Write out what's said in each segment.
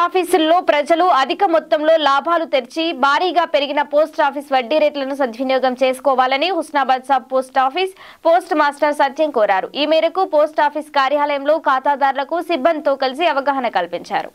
ఆఫీసుల్లో ప్రజలు అధిక మొత్తంలో లాభాలు తెరిచి భారీగా పెరిగిన పోస్ట్ ఆఫీస్ వడ్డీ రేట్లను సద్వినియోగం చేసుకోవాలని Husnabad sub post office post master Satyam కోరారు ఈ మేరకు పోస్ట్ ఆఫీస్ కార్యాలయంలో ఖాతాదారులకు సిబ్బందితో కలిసి అవగాహన కల్పించారు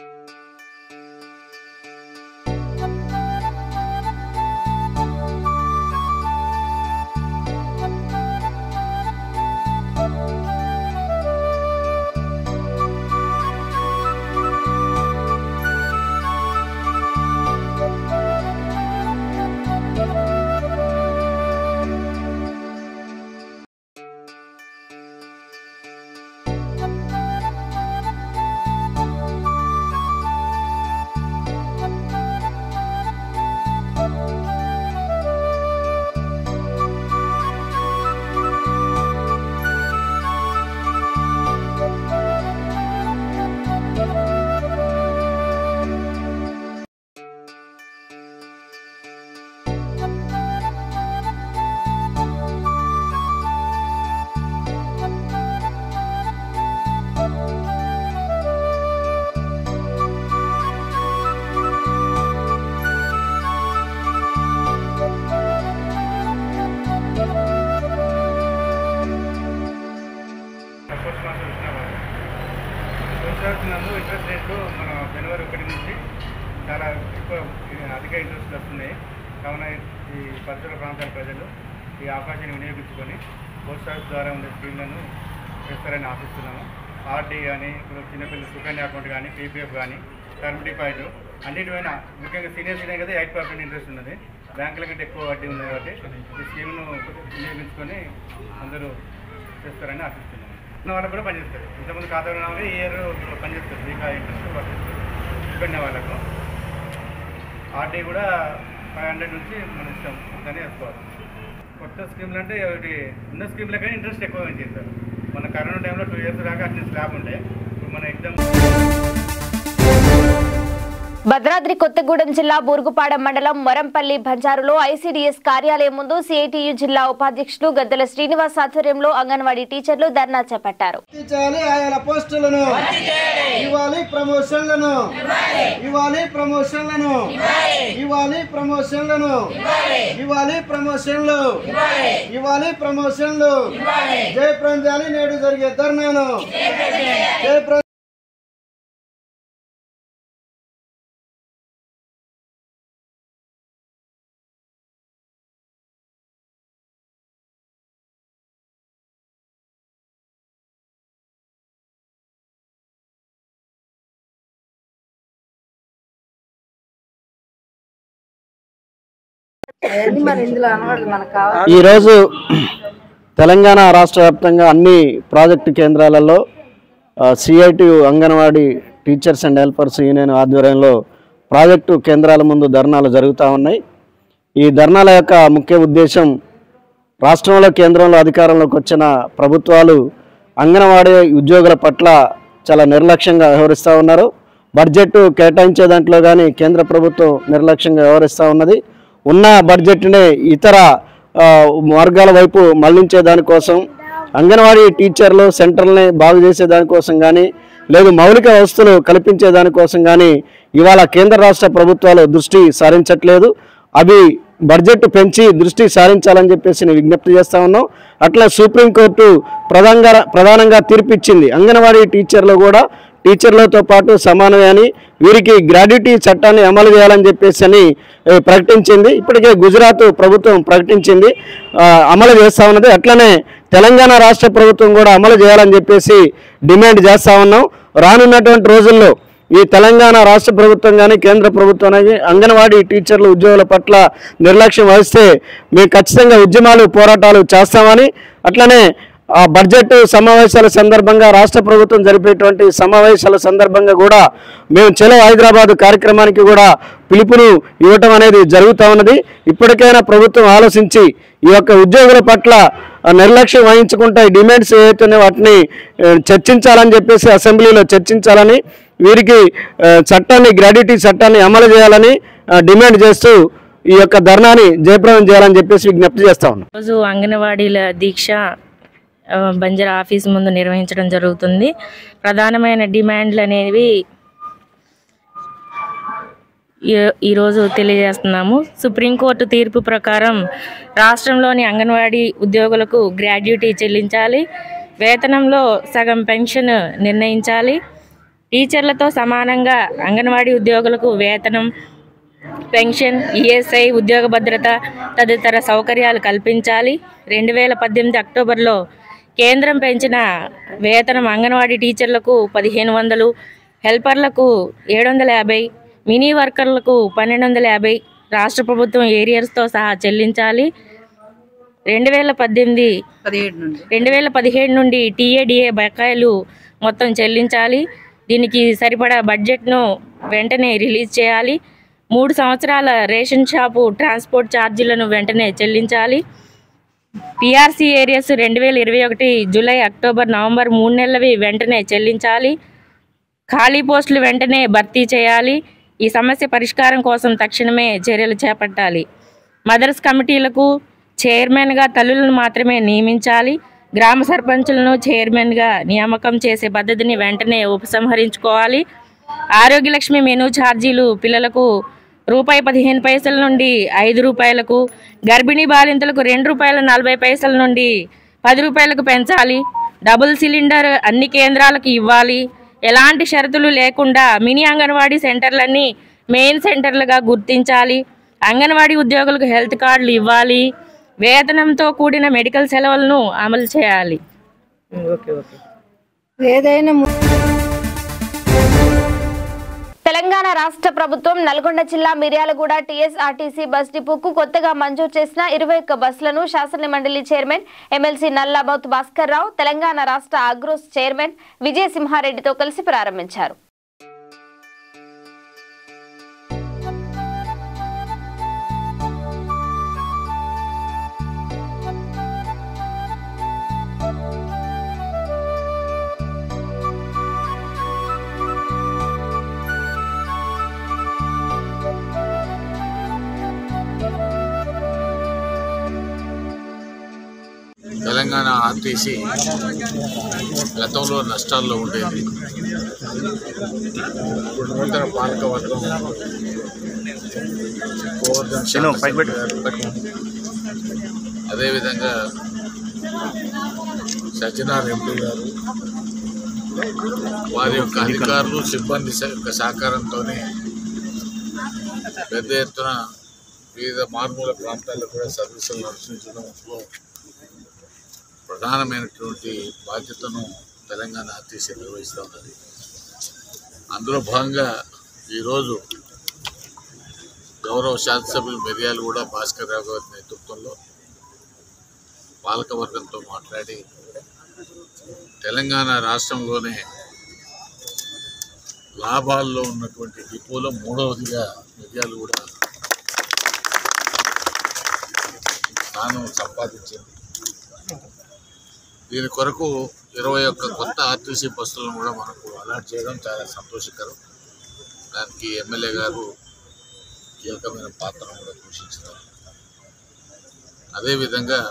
పోస్ట్ మాస్టర్ ఇచ్చినాము పోస్ట్ మాస్టర్ నందు ఇంట్రెస్ట్ రేట్లు మన జనవరి ఒకటి నుంచి చాలా ఎక్కువ అధిక ఇంట్రెస్ట్ వస్తున్నాయి కావున ఈ పరిసర ప్రాంతాల ప్రజలు ఈ అవకాశాన్ని వినియోగించుకొని పోస్ట్ ఆఫీస్ ద్వారా ఉండే స్కీమ్లను చేస్తారని ఆశిస్తున్నాము ఆర్డీ కానీ ఇప్పుడు చిన్నపిల్లల సుకన్య అకౌంట్ కానీ పీపీఎఫ్ కానీ టర్మ్ డిపాజిట్ అన్నిటిపైన ముఖ్యంగా సీనియర్ సీనియర్ కదా ఎయిట్ పర్సెంట్ ఇంట్రెస్ట్ ఉన్నది బ్యాంకుల కంటే ఎక్కువ వడ్డీ ఉంది కాబట్టి ఈ స్కీమ్ను వినియోగించుకొని అందరూ చేస్తారని ఆశిస్తున్నాము ఉన్న వాళ్ళకు కూడా పనిచేస్తారు ఇంతకుముందు ఖాతా ఉన్న వాళ్ళు ఈ ఇయర్ పనిచేస్తారు మీకు ఇంట్రెస్ట్ వర్తిస్తారు ఇబ్బంది వాళ్ళకు ఆర్డీ కూడా ఫైవ్ హండ్రెడ్ నుంచి మన ఇష్టం అంతనే వేసుకోవాలి కొత్త స్కీమ్లు అంటే ఒకటి ఉన్న స్కీమ్ల కానీ ఇంట్రెస్ట్ ఎక్కువ చేస్తారు మన కరోనా టైంలో టూ ఇయర్స్ దాకా అట్లా స్లాబ్ ఉండే ఇప్పుడు మన ఎగ్జామ్ భద్రాద్రి కొత్తగూడెం జిల్లా బూరుగుపాడెం మండలం మొరంపల్లి బంజారులో ఐసీడీఎస్ కార్యాలయం ముందు సిఐటియు జిల్లా ఉపాధ్యక్షులు గద్దెల శ్రీనివాస్ ఆధ్వర్యంలో అంగన్వాడీ టీచర్లు ధర్నా చేపట్టారు వర్తించాలి ఆయా పోస్టులను ఇవ్వాలి ప్రమోషన్లను ఇవ్వాలి ప్రమోషన్లను ఇవ్వాలి ప్రమోషన్లను ఇవ్వాలి ప్రమోషన్లు ఇవ్వాలి ప్రమోషన్లు జయప్రంజాలి నేడు జరిగే ధర్నాను జయప్ర ఈరోజు తెలంగాణ రాష్ట్ర వ్యాప్తంగా అన్ని ప్రాజెక్టు కేంద్రాలలో CIT anganwadi teachers and helpers union ఆధ్వర్యంలో ప్రాజెక్టు కేంద్రాల ముందు ధర్నాలు జరుగుతూ ఉన్నాయి ఈ ధర్నాల యొక్క ముఖ్య ఉద్దేశం రాష్ట్రంలో కేంద్రంలో అధికారంలోకి వచ్చిన ప్రభుత్వాలు అంగన్వాడీ ఉద్యోగుల పట్ల చాలా నిర్లక్ష్యంగా వ్యవహరిస్తూ ఉన్నారు బడ్జెట్ కేటాయించే దాంట్లో కానీ కేంద్ర ప్రభుత్వం నిర్లక్ష్యంగా వ్యవహరిస్తూ ఉన్నది ఉన్న బడ్జెట్నే ఇతర ఆ, మార్గాల వైపు మళ్లించే దానికోసం అంగన్వాడీ టీచర్లు సెంటర్ని బాగు చేసే దానికోసం కానీ లేదు మౌలిక వసతులు కల్పించే దానికోసం కానీ ఇవాళ కేంద్ర రాష్ట్ర ప్రభుత్వాలు దృష్టి సారించట్లేదు అవి బడ్జెట్ పెంచి దృష్టి సారించాలని చెప్పేసి నేను విజ్ఞప్తి చేస్తా ఉన్నాం అట్లా సుప్రీంకోర్టు ప్రధానంగా ప్రధానంగా తీర్పిచ్చింది అంగన్వాడీ టీచర్లు కూడా టీచర్లతో పాటు సమానమే అని వీరికి గ్రాడ్యుటీ చట్టాన్ని అమలు చేయాలని చెప్పేసి అని ఏ, ప్రకటించింది ఇప్పటికే గుజరాత్ ప్రభుత్వం ప్రకటించింది ఆ, అమలు చేస్తా ఉన్నది అట్లనే తెలంగాణ రాష్ట్ర ప్రభుత్వం కూడా అమలు చేయాలని చెప్పేసి డిమాండ్ చేస్తా ఉన్నాం రానున్నటువంటి రోజుల్లో ఈ తెలంగాణ రాష్ట్ర ప్రభుత్వం కానీ కేంద్ర ప్రభుత్వం కానీ అంగన్వాడీ టీచర్లు ఉద్యోగుల పట్ల నిర్లక్ష్యం వహిస్తే మేము ఖచ్చితంగా ఉద్యమాలు పోరాటాలు చేస్తామని అట్లనే ఆ బడ్జెట్ సమావేశాల సందర్భంగా రాష్ట్ర ప్రభుత్వం జరిపేటువంటి సమావేశాల సందర్భంగా కూడా మేము చలో హైదరాబాద్ కార్యక్రమానికి కూడా పిలుపును ఇవ్వటం అనేది జరుగుతూ ఉన్నది ఇప్పటికైనా ప్రభుత్వం ఆలోచించి ఈ యొక్క ఉద్యోగుల పట్ల ఆ నిర్లక్ష్యం వహించకుండా ఈ డిమాండ్స్ ఏవైతున్నాయో వాటిని ఆ, చర్చించాలని చెప్పేసి అసెంబ్లీలో చర్చించాలని వీరికి ఆ, చట్టాన్ని గ్రాడ్యుటీ చట్టాన్ని అమలు చేయాలని ఆ, డిమాండ్ చేస్తూ ఈ యొక్క ధర్నాని జయప్రదం చేయాలని చెప్పేసి విజ్ఞప్తి చేస్తా ఉన్నాం రోజు అంగన్వాడీల దీక్ష ఆ, బంజారా ఆఫీస్ ముందు నిర్వహించడం జరుగుతుంది ప్రధానమైన డిమాండ్లు అనేవి ఈ- ఈరోజు తెలియజేస్తున్నాము సుప్రీంకోర్టు తీర్పు ప్రకారం రాష్ట్రంలోని అంగన్వాడీ ఉద్యోగులకు గ్రాడ్యుటీ చెల్లించాలి వేతనంలో సగం పెన్షన్ నిర్ణయించాలి టీచర్లతో సమానంగా అంగన్వాడీ ఉద్యోగులకు వేతనం పెన్షన్ ఈఎస్ఐ ఉద్యోగ భద్రత తదితర సౌకర్యాలు కల్పించాలి రెండు వేల పద్దెనిమిది అక్టోబర్లో కేంద్రం పెంచిన వేతనం అంగన్వాడీ టీచర్లకు పదిహేను వందలు హెల్పర్లకు ఏడు వందల యాభై మినీ వర్కర్లకు పన్నెండు వందల యాభై రాష్ట్ర ప్రభుత్వం ఏరియర్స్తో సహా చెల్లించాలి రెండు వేల పద్దెనిమిది రెండు వేల పదిహేడు నుండి టీఏడిఏ బకాయిలు మొత్తం చెల్లించాలి దీనికి సరిపడా బడ్జెట్ను వెంటనే రిలీజ్ చేయాలి మూడు సంవత్సరాల రేషన్ షాపు ట్రాన్స్పోర్ట్ ఛార్జీలను వెంటనే చెల్లించాలి పిఆర్సీ ఏరియాస్ రెండు వేల ఇరవై ఒకటి జూలై అక్టోబర్ నవంబర్ మూడు నెలలవి వెంటనే చెల్లించాలి ఖాళీ పోస్టులు వెంటనే భర్తీ చేయాలి ఈ సమస్య పరిష్కారం కోసం తక్షణమే చర్యలు చేపట్టాలి మదర్స్ కమిటీలకు చైర్మన్గా తల్లులను మాత్రమే నియమించాలి గ్రామ సర్పంచులను చైర్మన్గా నియామకం చేసే పద్ధతిని వెంటనే ఉపసంహరించుకోవాలి ఆరోగ్యలక్ష్మి మెనూ ఛార్జీలు పిల్లలకు రూపాయి పదిహేను పైసల నుండి ఐదు రూపాయలకు గర్భిణీ బాలింతలకు రెండు రూపాయల నలభై పైసల నుండి పది రూపాయలకు పెంచాలి డబుల్ సిలిండర్ అన్ని కేంద్రాలకు ఇవ్వాలి ఎలాంటి షరతులు లేకుండా మినీ అంగన్వాడీ సెంటర్లన్నీ మెయిన్ సెంటర్లుగా గుర్తించాలి అంగన్వాడీ ఉద్యోగులకు హెల్త్ కార్డులు ఇవ్వాలి వేతనంతో కూడిన మెడికల్ సెలవులను అమలు చేయాలి ఏదైనా ము- తెలంగాణ రాష్ట్ర ప్రభుత్వం నల్గొండ జిల్లా మిర్యాలగూడ టీఎస్ఆర్టీసీ బస్ డిపోకు కొత్తగా మంజూరు చేసిన ఇరవై ఒక్క బస్సులను శాసన మండలి చైర్మన్ ఎమ్మెల్సీ నల్లాబౌత్ భాస్కర్ రావు తెలంగాణ రాష్ట్ర అగ్రోస్ చైర్మన్ విజయసింహారెడ్డితో కలిసి ప్రారంభించారు తెలంగాణ ఆర్టీసీ గతంలో నష్టాల్లో ఉండేది ఇప్పుడు నూతన పాలకవర్గం గోవర్ధన్ శాఖ గారు, అదేవిధంగా సజ్జనార్ ఎంపీ గారు వారి యొక్క అధికారులు సిబ్బంది స- యొక్క సహకారంతోనే పెద్ద ఎత్తున వివిధ మారుమూల ప్రాంతాల్లో కూడా సర్వీసులు నడిపించడంలో ప్రధానమైనటువంటి బాధ్యతను తెలంగాణ ఆర్టీసీ నిర్వహిస్తూ ఉన్నది అందులో భాగంగా ఈరోజు గౌరవ శాసనసభ్యులు మిర్యాలు కూడా భాస్కర్ రావు గారి నేతృత్వంలో పాలకవర్గంతో మాట్లాడి తెలంగాణ రాష్ట్రంలోనే లాభాల్లో ఉన్నటువంటి డిపోలో మూడవదిగా మిర్యాలు కూడా స్థానం సంపాదించింది దీని కొరకు ఇరవై ఒక్క కొత్త ఆర్టీసీ బస్సులను కూడా మనకు అలాట్ చేయడం చాలా సంతోషకరం దానికి ఎమ్మెల్యే గారు కీలకమైన పాత్రను కూడా పోషించినారు అదేవిధంగా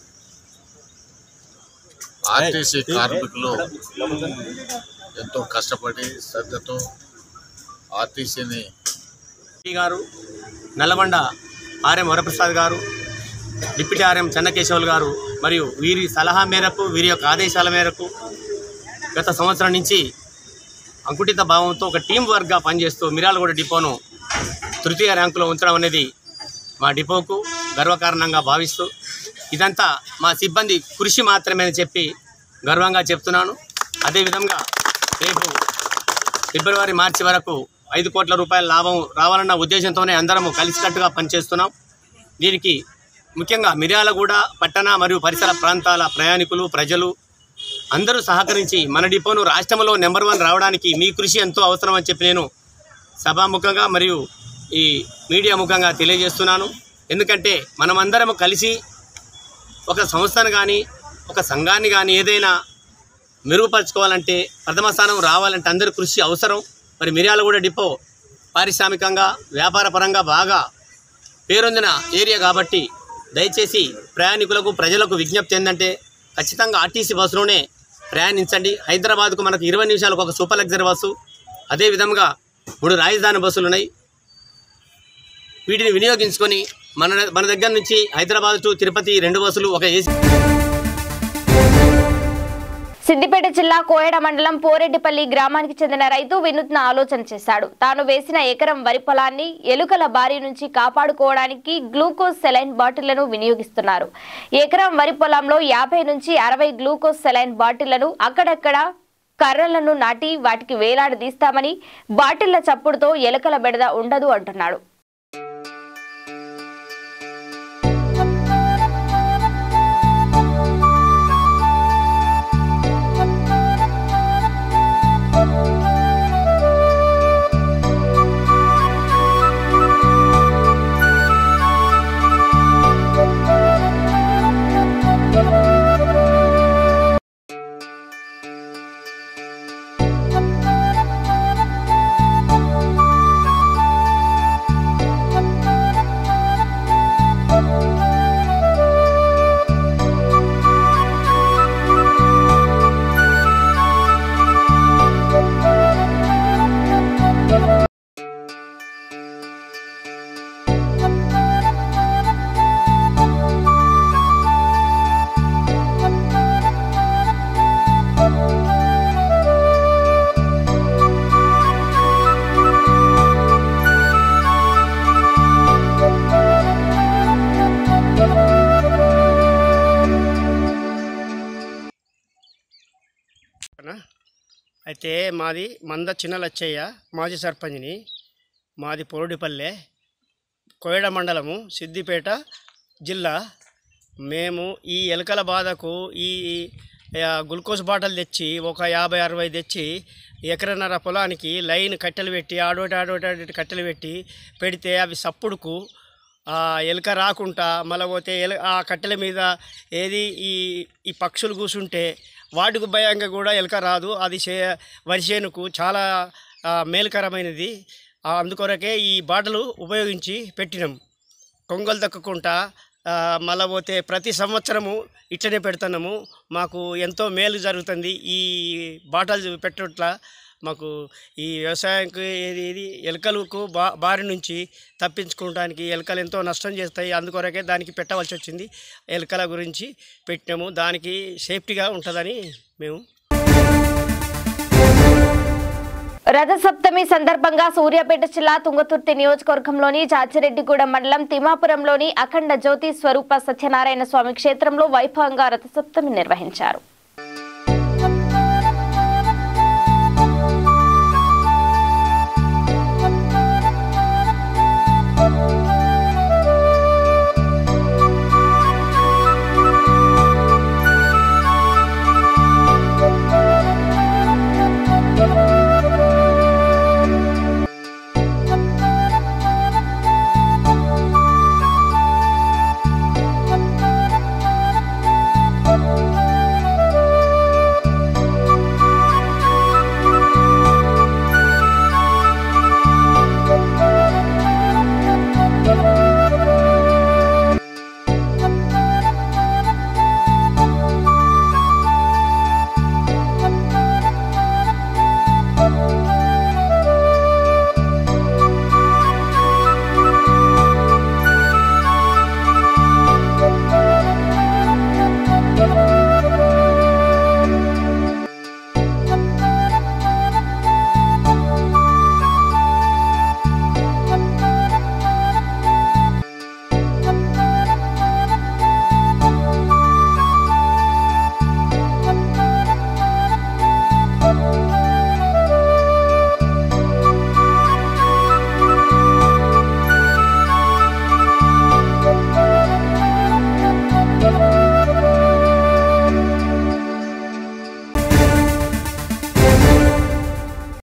ఆర్టీసీ కార్మికులు ఎంతో కష్టపడి శ్రద్ధతో ఆర్టీసీని ఎంపీ గారు నల్లబండ ఆర్ఎం వరప్రసాద్ గారు డిప్యూటీ ఆర్ఎం చెన్నకేశవులు గారు మరియు వీరి సలహా మేరకు వీరి యొక్క ఆదేశాల మేరకు గత సంవత్సరం నుంచి అంకుటిత భావంతో ఒక టీం వర్క్గా పనిచేస్తూ మిరాలగూడ డిపోను తృతీయ ర్యాంకులో ఉంచడం అనేది మా డిపోకు గర్వకారణంగా భావిస్తూ ఇదంతా మా సిబ్బంది కృషి మాత్రమే అని చెప్పి గర్వంగా చెప్తున్నాను అదేవిధంగా రేపు ఫిబ్రవరి మార్చి వరకు ఐదు కోట్ల రూపాయల లాభం రావాలన్న ఉద్దేశంతోనే అందరము కలిసికట్టుగా పనిచేస్తున్నాం దీనికి ముఖ్యంగా మిర్యాలగూడ పట్టణ మరియు పరిసర ప్రాంతాల ప్రయాణికులు ప్రజలు అందరూ సహకరించి మన డిపోను రాష్ట్రంలో నెంబర్ వన్ రావడానికి మీ కృషి ఎంతో అవసరం అని చెప్పి నేను సభాముఖంగా మరియు ఈ మీడియా ముఖంగా తెలియజేస్తున్నాను ఎందుకంటే మనమందరం కలిసి ఒక సంస్థను కానీ ఒక సంఘాన్ని కానీ ఏదైనా మెరుగుపరచుకోవాలంటే ప్రథమ స్థానం రావాలంటే అందరి కృషి అవసరం మరి మిర్యాలగూడ డిపో పారిశ్రామికంగా వ్యాపార పరంగా బాగా పేరొందిన ఏరియా కాబట్టి దయచేసి ప్రయాణికులకు ప్రజలకు విజ్ఞప్తి ఏంటంటే ఖచ్చితంగా ఆర్టీసీ బస్సులోనే ప్రయాణించండి హైదరాబాద్కు మనకు ఇరవై నిమిషాలకు ఒక సూపర్ లగ్జరీ బస్సు అదేవిధంగా మూడు రాజధాని బస్సులు ఉన్నాయి వీటిని వినియోగించుకొని మన మన దగ్గర నుంచి హైదరాబాద్ టు తిరుపతి రెండు బస్సులు ఒక ఏసీ సిద్దిపేట జిల్లా కోయడ మండలం పోరెడ్డిపల్లి గ్రామానికి చెందిన రైతు వినూత్న ఆలోచన చేశాడు తాను వేసిన ఎకరం వరి పొలాన్ని ఎలుకల బారి నుంచి కాపాడుకోవడానికి గ్లూకోజ్ సెలైన్ బాటిళ్లను వినియోగిస్తున్నారు ఎకరం వరి పొలంలో యాభై నుంచి అరవై గ్లూకోజ్ సెలైన్ బాటిళ్లను అక్కడక్కడ కర్రలను నాటి వాటికి వేలాడదీస్తామని బాటిళ్ల చప్పుడుతో ఎలుకల బెడద ఉండదు అంటున్నాడు అయితే మాది మంద చిన్న లచ్చయ్య మాజీ సర్పంచ్ని మాది పొరుడిపల్లె కోయడ మండలము సిద్దిపేట జిల్లా మేము ఈ ఎలుకల బాధకు ఈ ఆ, గ్లూకోజ్ బాటిల్ తెచ్చి ఒక యాభై అరవై తెచ్చి ఎకరన్నర పొలానికి లైన్ కట్టెలు పెట్టి ఆడోటి ఆడోటి ఆడోటి కట్టెలు పెట్టి పెడితే అవి సప్పుడుకు ఆ ఎలుక రాకుండా మళ్ళీ పోతే ఎల ఆ కట్టెల మీద ఏది ఈ ఈ పక్షులు కూర్చుంటే వాటికి భయంగా కూడా ఎలుక రాదు అది చే వరిసేనుకు చాలా ఆ, మేలుకరమైనది ఆ, అందుకొరకే ఈ బాటలు ఉపయోగించి పెట్టినాం కొంగలు దక్కకుండా ఆ, మళ్ళా పోతే ప్రతి సంవత్సరము ఇట్లనే పెడుతున్నాము మాకు ఎంతో మేలు జరుగుతుంది ఈ బాటలు పెట్టట్ల మాకు ఈ వ్యవసాయంకి ఏది ఇది ఎలుకలకు బా బారి నుంచి తప్పించుకోవడానికి ఎలుకలు ఎంతో నష్టం చేస్తాయి అందుకొరకే దానికి పెట్టవలసి వచ్చింది ఎలుకల గురించి పెట్టినాము దానికి సేఫ్టీగా ఉంటుందని మేము రథసప్తమి సందర్భంగా సూర్యాపేట జిల్లా తుంగతుర్తి నియోజకవర్గంలోని జాచిరెడ్డిగూడెం మండలం తిమాపురంలోని అఖండ జ్యోతి స్వరూప సత్యనారాయణ స్వామి క్షేత్రంలో వైభవంగా రథసప్తమి నిర్వహించారు